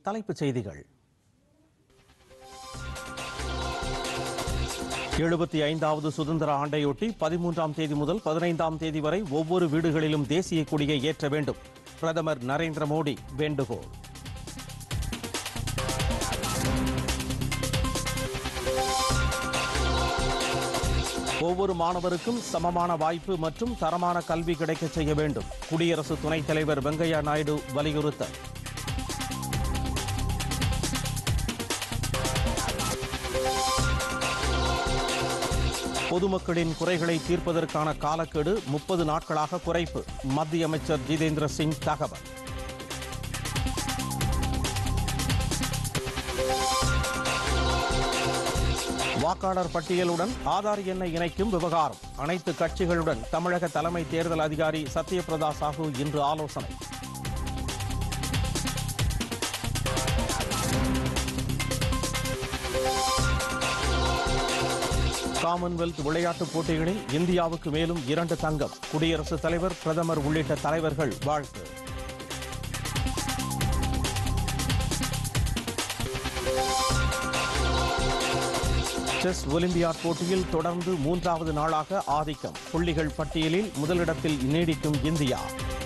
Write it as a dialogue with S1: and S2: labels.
S1: தலைப்புச் செய்திகள் எழுபத்தி ஐந்தாவது சுதந்திர ஆண்டையொட்டி பதிமூன்றாம் தேதி முதல் பதினைந்தாம் தேதி வரை ஒவ்வொரு வீடுகளிலும் தேசிய கொடியை ஏற்ற வேண்டும் பிரதமர் நரேந்திர மோடி வேண்டுகோள் ஒவ்வொரு மாணவருக்கும் சமமான வாய்ப்பு மற்றும் தரமான கல்வி கிடைக்கச் செய்ய வேண்டும் குடியரசு துணைத் தலைவர் வெங்கையா நாயுடு வலியுறுத்தல் பொதுமக்களின் குறைகளை தீர்ப்பதற்கான காலக்கெடு முப்பது நாட்களாக குறைப்பு மத்திய அமைச்சர் ஜிதேந்திர சிங் தகவல் வாக்காளர் பட்டியலுடன் ஆதார் எண்ணை இணைக்கும் விவகாரம் அனைத்து கட்சிகளுடன் தமிழக தலைமை தேர்தல் அதிகாரி சத்யபிரதா சாஹூ இன்று ஆலோசனை காமன்வெல்த் விளையாட்டுப் போட்டிகளில் இந்தியாவுக்கு மேலும் இரண்டு தங்கம் குடியரசுத் தலைவர் பிரதமர் உள்ளிட்ட தலைவர்கள் வாழ்த்து செஸ் ஒலிம்பியாட் போட்டியில் தொடர்ந்து மூன்றாவது நாளாக ஆதிக்கம் புள்ளிகள் பட்டியலில் முதலிடத்தில் நீடிக்கும் இந்தியா